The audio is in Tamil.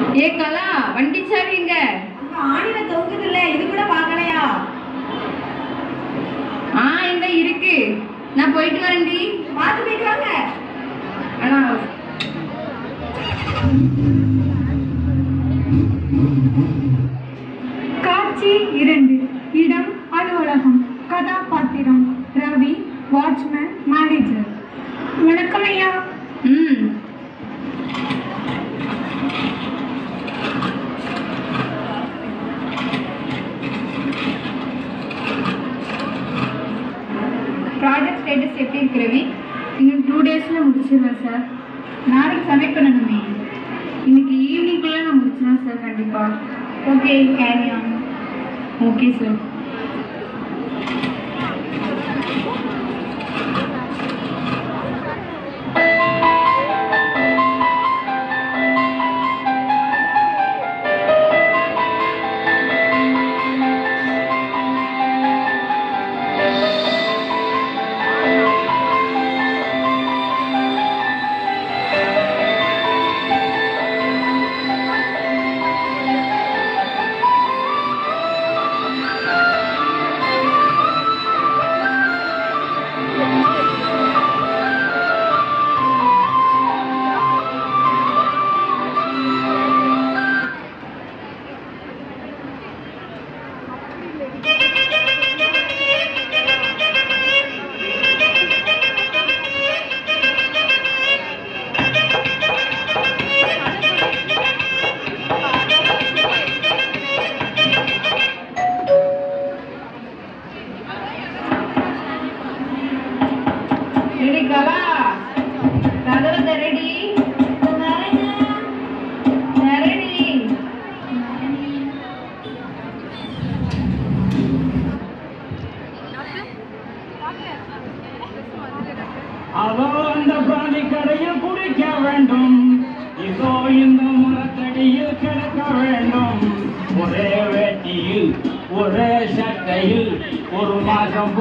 ஏ கலா வண்டி சாவி எங்க அங்க ஆணில தொங்குது இல்ல இது கூட பார்க்கலையா ஆ இந்த இருக்கு நான் போயிட்டு வரேன்டி பார்த்து போயிட்டு வாங்க ஆனா காட்சி இரண்டு இடம் அலுவலகம் கதாபாத்திரம் ரவி வாட்ச்மேன் மேனேஜர் வணக்கம் ஐயா ம் ப்ராஜெக்ட் ஸ்டேட்டஸ் எப்படி இருக்கு ரவி இன்னும் டூ டேஸில் முடிச்சிடுவேன் சார் நாளைக்கு சப்மிட் பண்ணணுமே இன்னைக்கு ஈவினிங்குள்ளே நான் முடிச்சிடுவேன் சார் கண்டிப்பாக okay carry on okay sir ready Kala கதவு ரெடி ரெடி அதோ அந்த பிராணி கடையில் குடிக்க வேண்டும் இதோ இந்த முறத்தடியில் கிடக்க வேண்டும் ஒரே வேட்டியில் ஒரே சட்டையில் ஒரு மாசம்